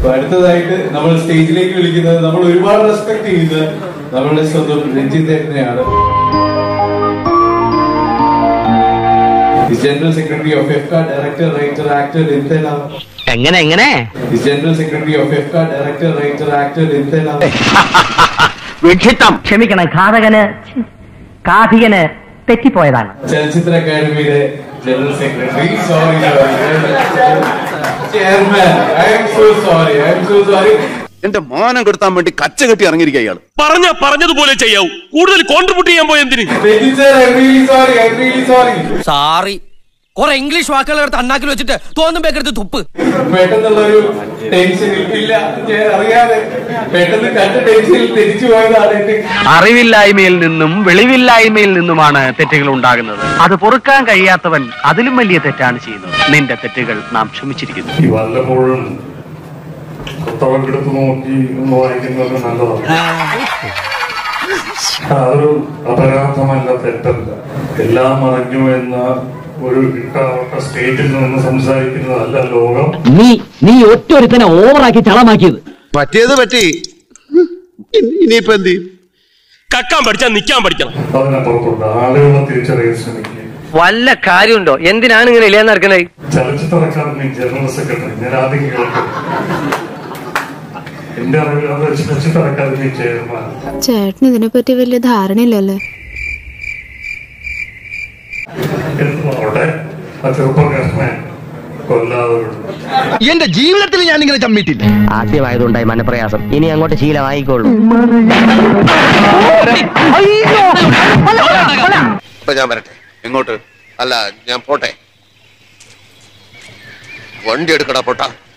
അപ്പൊ അടുത്തതായിട്ട് നമ്മൾ സ്റ്റേജിലേക്ക് വിളിക്കുന്നത് നമ്മൾ ഒരുപാട് റെസ്പെക്ട് ചെയ്യുന്ന നമ്മളുടെ സ്വന്തം രഞ്ജിത്ത് ഏട്ടനെയാണ് general secretary of FEFKA director writer actor ലിന്തന എങ്ങനെ എങ്ങനെ general secretary of FEFKA director writer actor ലിന്തന വിക്ഷിത്തം ക്ഷമിക്കണം ഘാതകന് കാഥികന് തെറ്റിപ്പോയതാണ് ചലച്ചിത്ര അക്കാദമിയുടെ general secretary sorry chairman I am so sorry I am so sorry എന്റെ മാനം കെടുത്താൻ വേണ്ടി കച്ച കെട്ടി ഇറങ്ങിയിരിക്കുക ഇയാൾ പറഞ്ഞ പറഞ്ഞതുപോലെ ചെയ്യാവൂ കൂടുതൽ കോൺട്രിബ്യൂട്ട് ചെയ്യാൻ പോയെന്തിന് Ranjith sir I really sorry I really sorry sorry കുറെ ഇംഗ്ലീഷ് വാക്കുകൾ എടുത്ത് അണ്ണാക്കിൽ വെച്ചിട്ട് തോന്നുമ്പോഴെടുത്ത് തുപ്പ് പെട്ടെന്നുള്ള ഒരു ടെൻഷനിൽ ഇല്ല ഞാൻ അറിയാതെ പെട്ടെന്ന് കണ്ട ടെൻഷനിൽ തിരിച്ചു പോയതാണ് എന്റെ അറിവില്ലായ്മയിൽ നിന്നും വെളിവില്ലായ്മയിൽ നിന്നുമാണ് തെറ്റുകൾ ഉണ്ടാകുന്നത് അത് പൊറുക്കാൻ കഴിയാത്തവൻ അതിലും വലിയ തെറ്റാണ് ചെയ്യുന്നത് നിന്റെ തെറ്റുകൾ നാം ക്ഷമിച്ചിരിക്കുന്നു ഈ വല്ലപ്പോഴും പുസ്തകമെടുത്ത് നോക്കി ഒന്ന് വായിക്കുന്നത് നല്ലതാണ് അതൊരു അപരാധമല്ല തെറ്റല്ല എല്ലാം അറിഞ്ഞു എന്ന ഒരു ഇട്ടാവട്ട സ്റ്റേറ്റിൽ നിന്ന് സംസാരിക്കുന്നതല്ല ലോകം നീ നീ ഒറ്റൊരുത്തനെ ഓവറാക്കി ചളമാക്കിയത് പറ്റിയത് പറ്റി ഇനിയിപ്പോ എന്ത് ചെയ്യും കക്കാൻ പഠിച്ചാൽ നിൽക്കാൻ പഠിക്കണം അതിനപ്പുറത്തുണ്ട് ആളുകളെ തിരിച്ചറിയാൻ ശ്രമിക്കുക വല്ല കാര്യമുണ്ടോ എന്തിനാണ് ഇങ്ങനെ ഇല്ലാന്ന് നടക്കണേ ചലച്ചിത്ര അക്കാദമി ജനറൽ സെക്രട്ടറി ഞാൻ ആദ്യം കേൾക്കും എന്റെ അറിവിൽ അത് ചലച്ചിത്ര അക്കാദമി ചെയർമാൻ ചേട്ടന് ഇതിനെപ്പറ്റി വലിയ ധാരണയില്ലല്ലേ അവിടെ ആ ചെറുപ്പക്കാരനെ കൊല്ലാതെ വിടും എന്റെ ജീവിതത്തിൽ ഞാൻ ഇങ്ങനെ ചമ്മിട്ടില്ല ആദ്യമായതുണ്ടായി മനപ്രയാസം ഇനി അങ്ങോട്ട് ശീലമായിക്കോളൂ ഇപ്പൊ ഞാൻ വരട്ടെ എങ്ങോട്ട് അല്ല ഞാൻ പോട്ടെ വണ്ടി എടുക്കടാ പൊട്ടാ